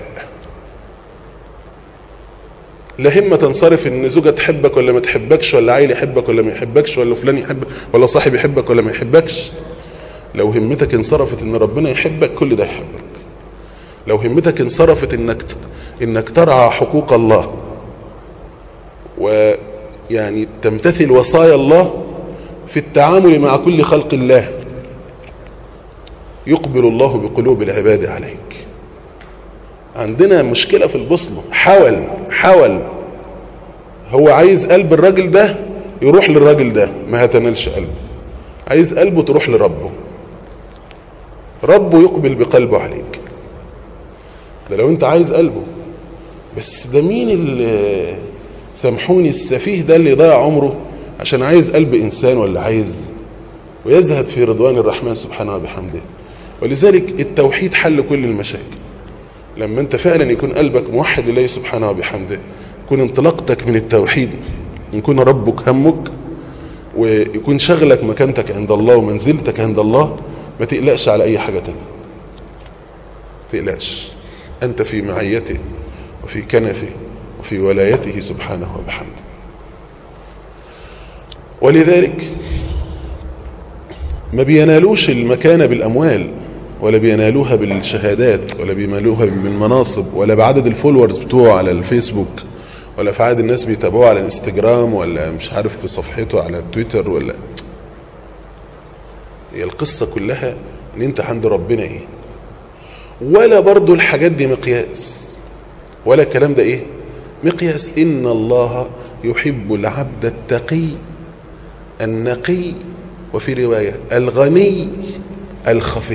لا همة تنصرف ان زوجة تحبك ولا ما تحبكش ولا عيل يحبك ولا ما يحبكش ولا فلان يحبك ولا صاحب يحبك ولا ما يحبكش لو همتك انصرفت ان ربنا يحبك كل ده يحبك لو همتك انصرفت انك انك ترعى حقوق الله ويعني تمتثل وصايا الله في التعامل مع كل خلق الله يقبل الله بقلوب العباد عليك عندنا مشكلة في البصلة حاول حاول هو عايز قلب الراجل ده يروح للراجل ده ما هتنالش قلبه عايز قلبه تروح لربه ربه يقبل بقلبه عليك ده لو انت عايز قلبه بس ده مين اللي سامحوني السفيه ده اللي ضيع عمره عشان عايز قلب انسان ولا عايز ويزهد في رضوان الرحمن سبحانه وبحمده ولذلك التوحيد حل كل المشاكل لما انت فعلا يكون قلبك موحد لله سبحانه وبحمده يكون انطلاقتك من التوحيد يكون ربك همك ويكون شغلك مكانتك عند الله ومنزلتك عند الله ما تقلقش على اي حاجة تانية تقلقش انت في معيته وفي كنفه وفي ولايته سبحانه وبحمده ولذلك ما بينالوش المكانة بالأموال ولا بينالوها بالشهادات ولا بينالوها بالمناصب ولا بعدد الفولورز بتوعه على الفيسبوك ولا في عدد الناس بيتابعوه على الانستجرام ولا مش عارف بصفحته على التويتر ولا هي القصة كلها ان انت عند ربنا ايه ولا برضو الحاجات دي مقياس ولا الكلام ده ايه مقياس ان الله يحب العبد التقي النقي وفي رواية الغني الخفي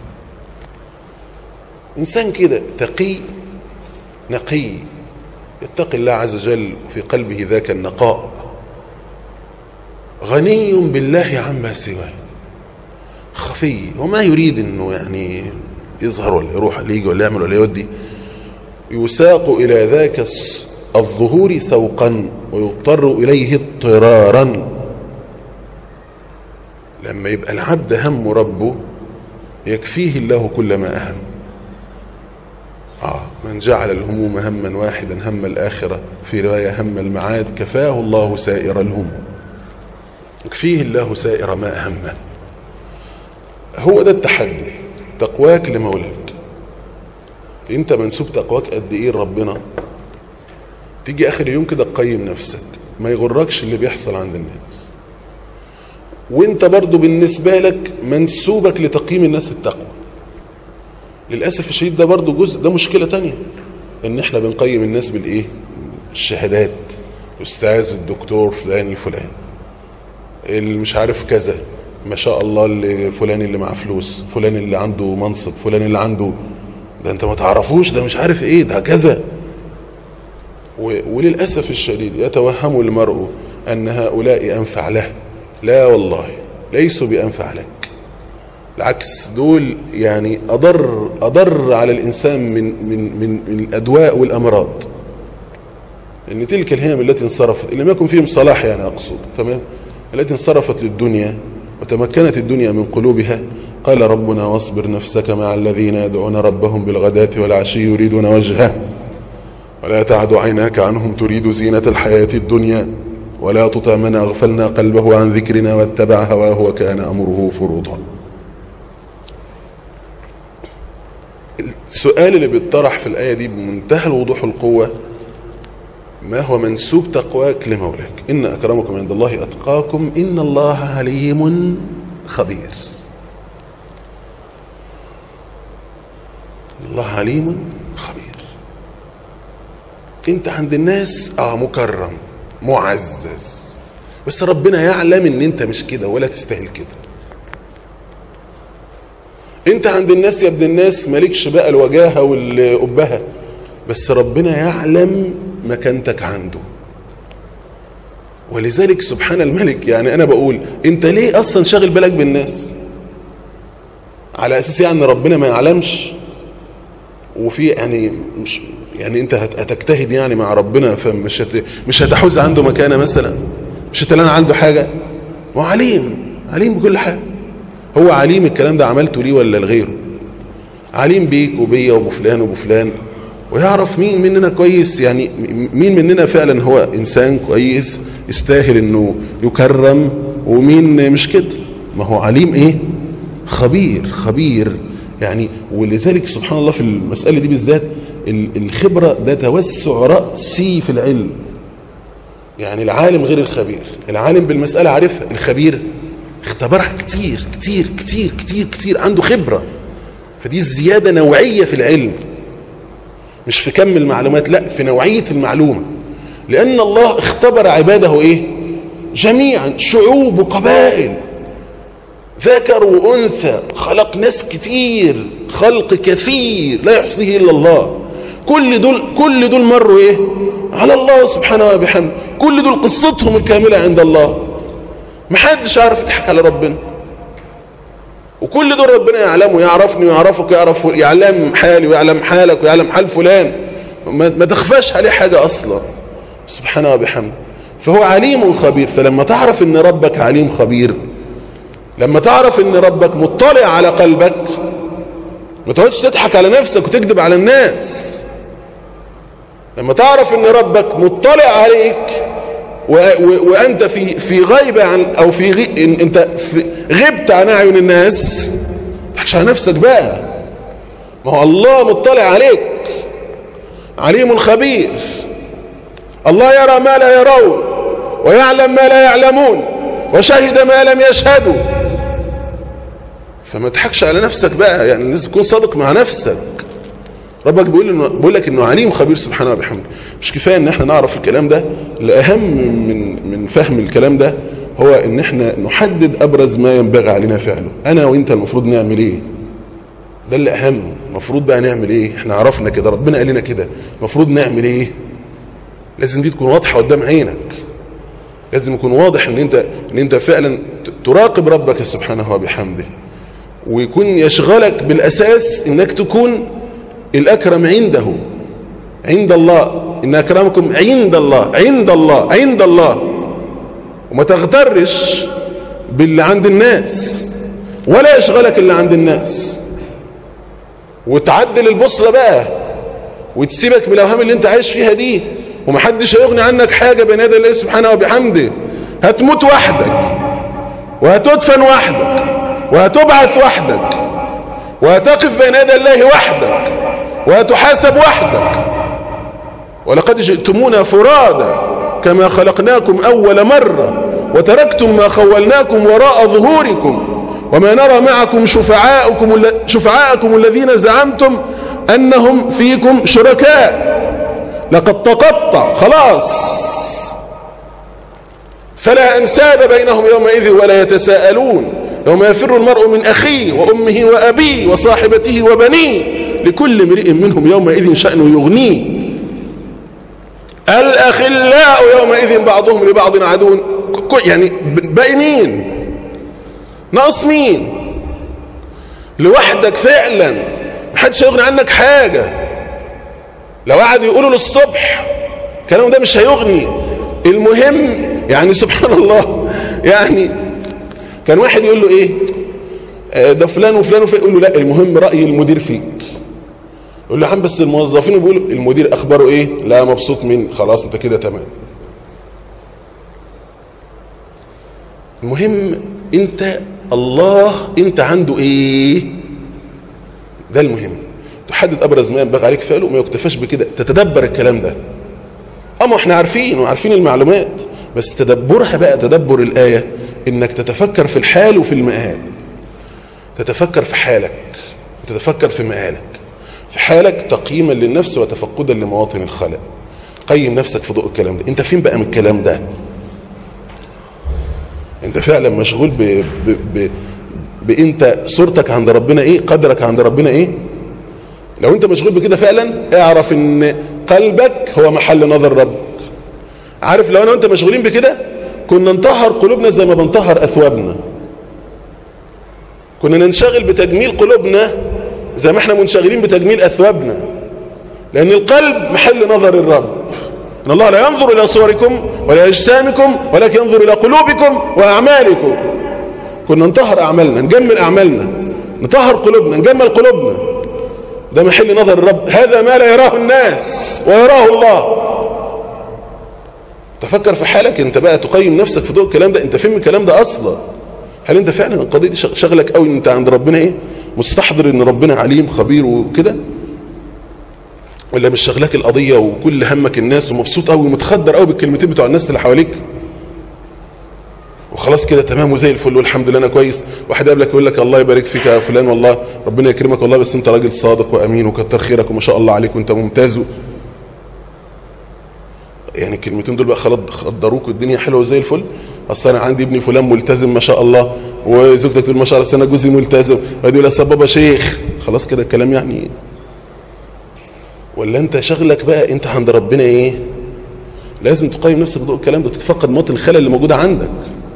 إنسان كده تقي نقي يتقي الله عز وجل في قلبه ذاك النقاء غني بالله عما سواه خفي وما يريد انه يعني يظهر ولا يروح ولا يجي ولا يعمل ولا يودي يساق الى ذاك الظهور سوقا ويضطر اليه اضطرارا لما يبقى العبد هم ربه يكفيه الله كل ما أهم آه من جعل الهموم هما واحدا هم الآخرة في رواية هم المعاد كفاه الله سائر الهموم يكفيه الله سائر ما أهمه هو ده التحدي تقواك لمولاك انت منسوب تقواك قد ايه لربنا تيجي اخر اليوم كده تقيم نفسك ما يغركش اللي بيحصل عند الناس وانت برضو بالنسبة لك منسوبك لتقييم الناس التقوى للأسف الشديد ده برضو جزء ده مشكلة تانية ان احنا بنقيم الناس بالايه الشهادات الاستاذ الدكتور فلان الفلان اللي مش عارف كذا ما شاء الله اللي فلان اللي معاه فلوس فلان اللي عنده منصب فلان اللي عنده ده انت ما تعرفوش ده مش عارف ايه ده كذا وللأسف الشديد يتوهم المرء أن هؤلاء أنفع له لا والله ليسوا بأنفع لك العكس دول يعني أضر, أضر على الإنسان من, من, من, من الأدواء والأمراض لأن تلك الهمم التي انصرفت إن لم يكن فيهم صلاح يعني أقصد تمام التي انصرفت للدنيا وتمكنت الدنيا من قلوبها قال ربنا واصبر نفسك مع الذين يدعون ربهم بالغداة والعشي يريدون وجهه ولا تعد عيناك عنهم تريد زينة الحياة الدنيا ولا تطع من أغفلنا قلبه عن ذكرنا واتبع هواه وكان أمره فروضا السؤال اللي بيطرح في الآية دي بمنتهى الوضوح والقوة ما هو منسوب تقواك لمولاك إن أكرمكم عند الله أتقاكم إن الله عليم خبير الله عليم خبير انت عند الناس اه مكرم معزز بس ربنا يعلم ان انت مش كده ولا تستاهل كده انت عند الناس يا ابن الناس مالكش بقى الوجاهه والابهه بس ربنا يعلم مكانتك عنده ولذلك سبحان الملك يعني انا بقول انت ليه اصلا شاغل بالك بالناس على اساس يعني ربنا ما يعلمش وفي يعني مش يعني انت هتجتهد يعني مع ربنا فمش هت مش هتحوز عنده مكانه مثلا مش هتلاقي عنده حاجه وعليم عليم بكل حاجه هو عليم الكلام ده عملته ليه ولا لغيره عليم بيك وبيا وبفلان وبفلان ويعرف مين مننا كويس يعني مين مننا فعلا هو انسان كويس يستاهل انه يكرم ومين مش كده ما هو عليم ايه خبير خبير يعني ولذلك سبحان الله في المسألة دي بالذات الخبرة ده توسع رأسي في العلم يعني العالم غير الخبير العالم بالمسألة عارفها الخبير اختبرها كتير كتير كتير كتير كتير عنده خبرة فدي الزيادة نوعية في العلم مش في كم المعلومات لا في نوعية المعلومة لأن الله اختبر عباده ايه جميعا شعوب وقبائل ذكر وأنثى خلق ناس كتير خلق كثير لا يحصيه إلا الله كل دول كل دول مروا ايه على الله سبحانه وبحمده كل دول قصتهم الكاملة عند الله محدش عارف يضحك على ربنا وكل دول ربنا يعلمه يعرفني ويعرفك ويعرف يعلم حالي ويعلم حالك ويعلم حال فلان ما تخفاش عليه حاجة أصلا سبحانه وبحمده فهو عليم خبير فلما تعرف ان ربك عليم خبير لما تعرف ان ربك مطلع على قلبك ما تقعدش تضحك على نفسك وتكذب على الناس لما تعرف ان ربك مطلع عليك و و وانت في في غيبه عن او في غي إن انت في غبت عن اعين الناس ما تضحكش على نفسك بقى ما هو الله مطلع عليك عليم خبير الله يرى ما لا يرون ويعلم ما لا يعلمون وشهد ما لم يشهدوا فما تضحكش على نفسك بقى يعني لازم تكون صادق مع نفسك ربك بيقول انه بيقول لك انه عليم خبير سبحانه وبحمده مش كفايه ان احنا نعرف الكلام ده الاهم من من فهم الكلام ده هو ان احنا نحدد ابرز ما ينبغي علينا فعله انا وانت المفروض نعمل ايه ده اللي اهم المفروض بقى نعمل ايه احنا عرفنا كده ربنا قال لنا كده المفروض نعمل ايه لازم دي تكون واضحه قدام عينك لازم يكون واضح ان انت ان انت فعلا تراقب ربك سبحانه وبحمده ويكون يشغلك بالاساس انك تكون الاكرم عنده عند الله ان اكرمكم عند الله عند الله عند الله وما تغترش باللي عند الناس ولا يشغلك اللي عند الناس وتعدل البصرة بقى وتسيبك من الاوهام اللي انت عايش فيها دي ومحدش هيغني عنك حاجة بين يدي الله سبحانه وبحمده هتموت وحدك وهتدفن وحدك وهتبعث وحدك وهتقف بين يدي الله وحدك وهتحاسب وحدك ولقد جئتمونا فرادا كما خلقناكم أول مرة وتركتم ما خولناكم وراء ظهوركم وما نرى معكم شفعاءكم, شفعاءكم الذين زعمتم أنهم فيكم شركاء لقد تقطع خلاص فلا أنساب بينهم يومئذ ولا يتساءلون يوم يفر المرء من أخيه وأمه وأبيه وصاحبته وبنيه لكل امرئ منهم يومئذ شأن يغنيه الأخلاء يومئذ بعضهم لبعض عدو يعني باقي مين ناقص مين لوحدك فعلا محدش هيغني عنك حاجة لو قعد يقولوا للصبح الكلام ده مش هيغني المهم يعني سبحان الله يعني كان واحد يقول له ايه ده فلان وفلان وفلان يقول له لا المهم رأي المدير فيك يقول له يا عم بس الموظفين بيقولوا المدير اخباره ايه لا مبسوط من خلاص انت كده تمام المهم انت الله انت عنده ايه ده المهم تحدد ابرز ما ينبغي عليك فعله وما يكتفاش بكده تتدبر الكلام ده اما احنا عارفين وعارفين المعلومات بس تدبرها بقى تدبر الايه انك تتفكر في الحال وفي المآل تتفكر في حالك وتتفكر في مآلك في حالك تقييما للنفس وتفقدا لمواطن الخلق قيم نفسك في ضوء الكلام ده انت فين بقى من الكلام ده انت فعلا مشغول ب... ب... ب... بانت صورتك عند ربنا ايه قدرك عند ربنا ايه لو انت مشغول بكده فعلا اعرف ان قلبك هو محل نظر ربك عارف لو انا وانت مشغولين بكده كنا نطهر قلوبنا زي ما بنطهر اثوابنا كنا ننشغل بتجميل قلوبنا زي ما احنا منشغلين بتجميل اثوابنا لان القلب محل نظر الرب ان الله لا ينظر الى صوركم ولا اجسامكم ولكن ينظر الى قلوبكم واعمالكم كنا نطهر اعمالنا نجمل اعمالنا نطهر قلوبنا نجمل قلوبنا ده محل نظر الرب هذا ما لا يراه الناس ويراه الله تفكر في حالك انت بقى تقيم نفسك في ضوء الكلام ده انت فين الكلام ده اصلا هل انت فعلا القضيه دي شغلك قوي ان انت عند ربنا ايه مستحضر ان ربنا عليم خبير وكده ولا مش شغلك القضيه وكل همك الناس ومبسوط قوي ومتخدر قوي بالكلمتين بتوع الناس اللي حواليك وخلاص كده تمام وزي الفل والحمد لله انا كويس واحد قابلك يقول لك الله يبارك فيك يا فلان والله ربنا يكرمك والله بس انت راجل صادق وامين وكتر خيرك وما شاء الله عليك وانت ممتاز يعني الكلمتين دول بقى خلاص خدروك والدنيا حلوه وزي الفل اصل انا عندي ابني فلان ملتزم ما شاء الله وزوجتك تقول ما شاء الله انا جوزي ملتزم ويقول يقول اصل بابا شيخ خلاص كده الكلام يعني ولا انت شغلك بقى انت عند ربنا ايه لازم تقيم نفسك بضوء الكلام ده تتفقد مواطن الخلل اللي موجوده عندك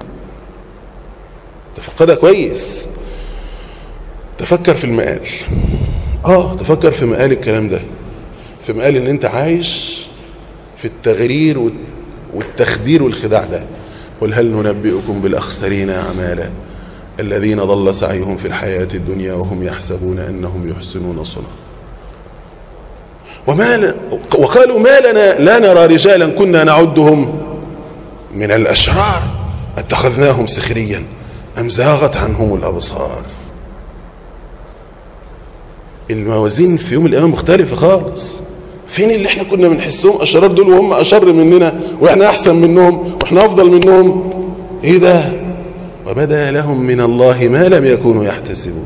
تفقدها كويس تفكر في المقال اه تفكر في مقال الكلام ده في مقال ان انت عايش في التغرير والتخدير والخداع ده قل هل ننبئكم بالأخسرين أعمالا الذين ضل سعيهم في الحياة الدنيا وهم يحسبون أنهم يحسنون صنعا وما وقالوا ما لنا لا نرى رجالا كنا نعدهم من الأشرار اتخذناهم سخريا أم زاغت عنهم الأبصار الموازين في يوم القيامة مختلفة خالص فين اللي احنا كنا بنحسهم اشرار دول وهم اشر مننا واحنا احسن منهم واحنا افضل منهم ايه ده وبدا لهم من الله ما لم يكونوا يحتسبون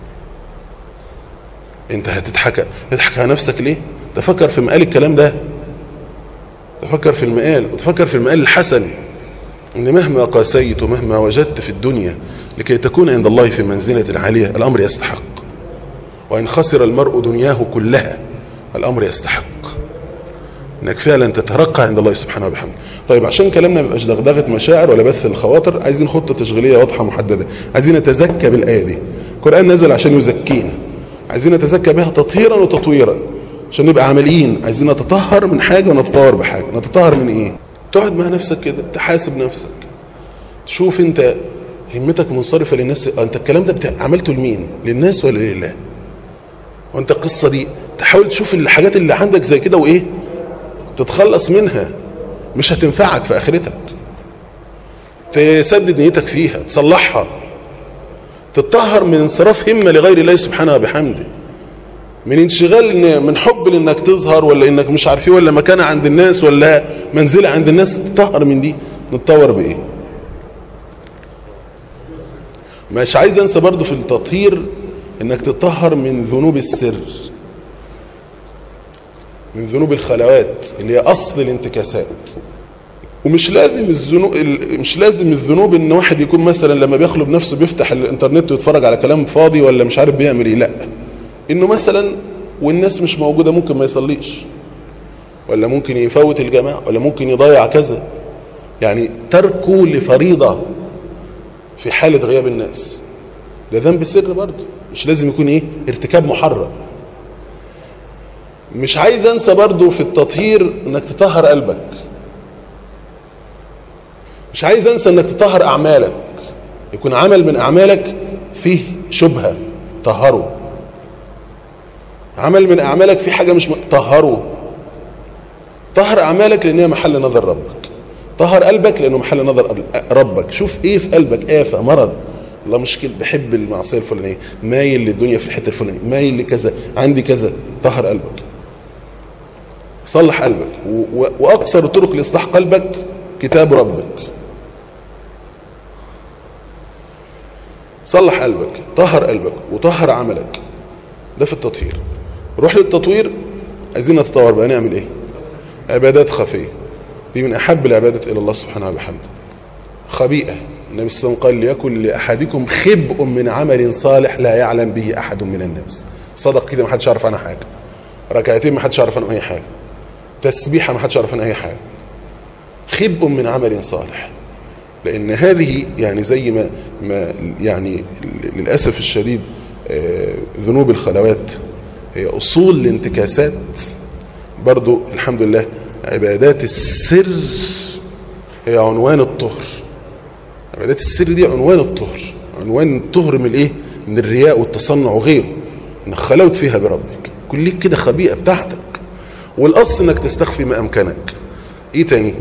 انت هتضحك تضحك على نفسك ليه تفكر في مقال الكلام ده تفكر في المقال وتفكر في المقال الحسن ان مهما قاسيت ومهما وجدت في الدنيا لكي تكون عند الله في منزلة عالية الامر يستحق وان خسر المرء دنياه كلها الامر يستحق انك فعلا تترقى عند الله سبحانه وبحمده طيب عشان كلامنا ما يبقاش دغدغه مشاعر ولا بث الخواطر عايزين خطه تشغيليه واضحه محدده عايزين نتزكى بالايه دي القران نزل عشان يزكينا عايزين نتزكى بها تطهيرا وتطويرا عشان نبقى عمليين عايزين نتطهر من حاجه ونتطور بحاجه نتطهر من ايه تقعد مع نفسك كده تحاسب نفسك تشوف انت همتك منصرفه للناس انت الكلام ده بتاع عملته لمين للناس ولا لله وانت القصه دي تحاول تشوف الحاجات اللي عندك زي كده وايه تتخلص منها مش هتنفعك في اخرتك تسدد نيتك فيها تصلحها تتطهر من انصراف همة لغير الله سبحانه وبحمده من انشغال إن من حب لانك تظهر ولا انك مش عارف ايه ولا مكانه عند الناس ولا منزله عند الناس تطهر من دي نتطور بايه مش عايز انسى برضو في التطهير انك تطهر من ذنوب السر من ذنوب الخلوات اللي هي اصل الانتكاسات ومش لازم الذنوب مش لازم الذنوب ان واحد يكون مثلا لما بيخلو بنفسه بيفتح الانترنت ويتفرج على كلام فاضي ولا مش عارف بيعمل ايه لا انه مثلا والناس مش موجوده ممكن ما يصليش ولا ممكن يفوت الجماعه ولا ممكن يضيع كذا يعني تركه لفريضه في حاله غياب الناس ده ذنب سر برضه مش لازم يكون ايه ارتكاب محرم مش عايز انسى برضه في التطهير انك تطهر قلبك مش عايز انسى انك تطهر اعمالك يكون عمل من اعمالك فيه شبهه طهره عمل من اعمالك فيه حاجه مش م... طهره طهر اعمالك لان هي محل نظر ربك طهر قلبك لانه محل نظر ربك شوف ايه في قلبك آفة مرض الله مشكل بحب المعصيه الفلانيه مايل للدنيا في الحته الفلانيه مايل لكذا عندي كذا طهر قلبك صلح قلبك و... واقصر طرق لاصلاح قلبك كتاب ربك صلح قلبك طهر قلبك وطهر عملك ده في التطهير روح للتطوير عايزين نتطور بقى نعمل ايه عبادات خفيه دي من احب العبادات الى الله سبحانه وبحمده خبيئه النبي صلى الله عليه وسلم قال ليكن لاحدكم خبء من عمل صالح لا يعلم به احد من الناس صدق كده ما حدش يعرف عنها حاجه ركعتين ما حدش يعرف عنها اي حاجه تسبيحه ما حدش يعرف عنها اي حاجه خبء من عمل صالح لان هذه يعني زي ما ما يعني للاسف الشديد ذنوب الخلوات هي اصول الانتكاسات برضو الحمد لله عبادات السر هي عنوان الطهر عبادات السر دي عنوان الطهر عنوان الطهر من الايه من الرياء والتصنع وغيره انك خلوت فيها بربك كلك كده خبيئه بتاعتك والاصل انك تستخفي ما امكنك ايه تاني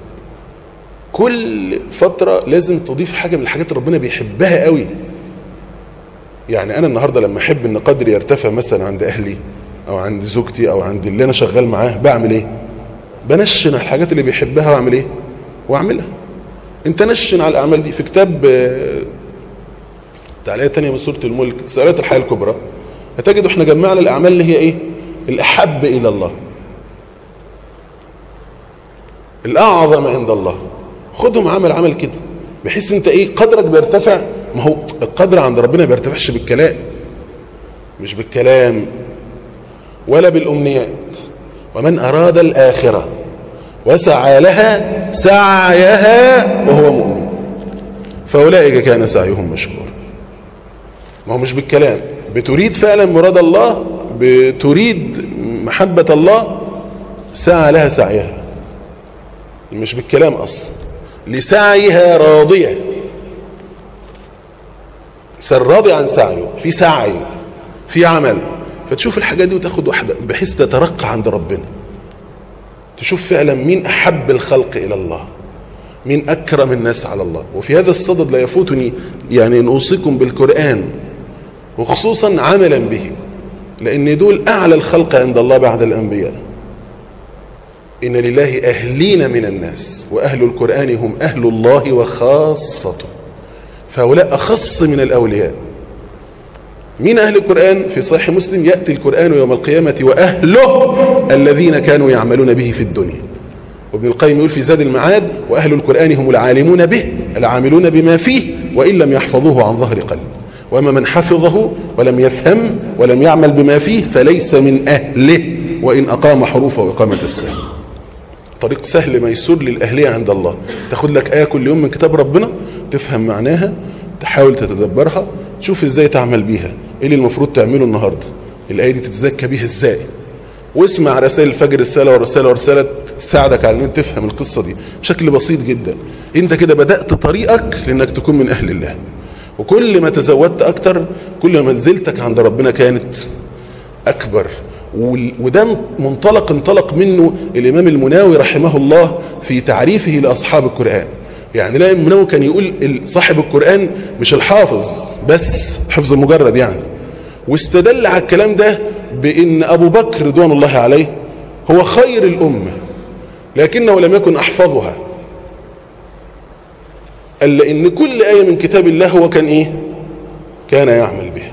كل فتره لازم تضيف حاجه من الحاجات اللي ربنا بيحبها قوي يعني انا النهارده لما احب ان قدري يرتفع مثلا عند اهلي او عند زوجتي او عند اللي انا شغال معاه بعمل ايه بنشن على الحاجات اللي بيحبها واعمل ايه واعملها انت نشن على الاعمال دي في كتاب تعليقات تانية من سوره الملك سؤالات الحياه الكبرى هتجدوا احنا جمعنا الاعمال اللي هي ايه الاحب الى الله الاعظم عند الله خدهم عمل عمل كده بحيث انت ايه قدرك بيرتفع ما هو القدر عند ربنا ما بيرتفعش بالكلام مش بالكلام ولا بالامنيات ومن اراد الاخره وسعى لها سعيها وهو مؤمن فاولئك كان سعيهم مشكورا ما هو مش بالكلام بتريد فعلا مراد الله بتريد محبه الله سعى لها سعيها مش بالكلام اصلا لسعيها راضيه سر راضي عن سعيه في سعي في عمل فتشوف الحاجات دي وتاخد واحده بحيث تترقى عند ربنا تشوف فعلا مين احب الخلق الى الله مين اكرم الناس على الله وفي هذا الصدد لا يفوتني يعني ان اوصيكم بالقران وخصوصا عملا به لان دول اعلى الخلق عند الله بعد الانبياء ان لله اهلين من الناس واهل القران هم اهل الله وخاصته فهؤلاء أخص من الأولياء من أهل القرآن في صحيح مسلم يأتي القرآن يوم القيامة وأهله الذين كانوا يعملون به في الدنيا وابن القيم يقول في زاد المعاد وأهل القرآن هم العالمون به العاملون بما فيه وإن لم يحفظوه عن ظهر قلب وأما من حفظه ولم يفهم ولم يعمل بما فيه فليس من أهله وإن أقام حروفه وإقامة السهل طريق سهل ميسور للأهلية عند الله تاخد لك آية كل يوم من كتاب ربنا تفهم معناها تحاول تتدبرها تشوف ازاي تعمل بيها ايه اللي المفروض تعمله النهارده الايه دي تتزكى بيها ازاي واسمع رسائل الفجر رساله ورساله ورساله تساعدك على ان تفهم القصه دي بشكل بسيط جدا انت كده بدات طريقك لانك تكون من اهل الله وكل ما تزودت اكتر كل ما منزلتك عند ربنا كانت اكبر وده منطلق انطلق منه الامام المناوي رحمه الله في تعريفه لاصحاب القران يعني لا المناوي كان يقول صاحب القرآن مش الحافظ بس حفظ مجرد يعني واستدل على الكلام ده بأن أبو بكر رضوان الله عليه هو خير الأمة لكنه لم يكن أحفظها قال لأن كل آية من كتاب الله هو كان إيه كان يعمل بها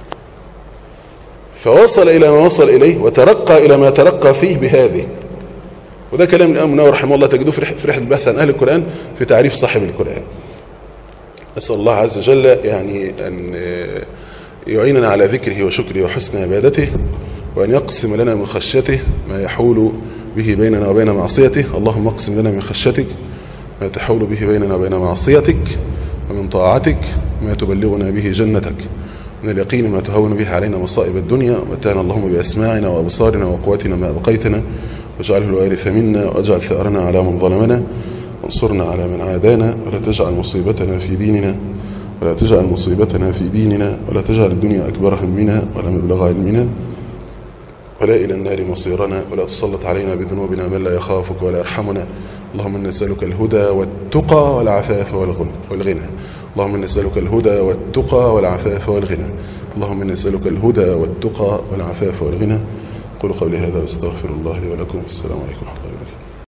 فوصل إلى ما وصل إليه وترقى إلى ما ترقى فيه بهذه وده كلام الإمام النووي رحمه الله تجدوه في رحلة البحث عن أهل القرآن في تعريف صاحب القرآن أسأل الله عز وجل يعني أن يعيننا على ذكره وشكره وحسن عبادته وأن يقسم لنا من خشيته ما يحول به بيننا وبين معصيته اللهم اقسم لنا من خشيتك ما تحول به بيننا وبين معصيتك ومن طاعتك ما تبلغنا به جنتك من اليقين ما تهون به علينا مصائب الدنيا ومتعنا اللهم بأسماعنا وأبصارنا وقوتنا ما أبقيتنا واجعله الوارث منا واجعل ثأرنا على من ظلمنا وانصرنا على من عادانا ولا تجعل مصيبتنا في ديننا ولا تجعل مصيبتنا في ديننا ولا تجعل الدنيا أكبر همنا ولا مبلغ علمنا ولا إلى النار مصيرنا ولا تسلط علينا بذنوبنا من لا يخافك ولا يرحمنا اللهم إنا نسألك الهدى والتقى والعفاف والغنى اللهم إنا نسألك الهدى والتقى والعفاف والغنى اللهم إنا نسألك الهدى والتقى والعفاف والغنى قولوا قولي هذا واستغفر الله لي ولكم السلام عليكم ورحمة الله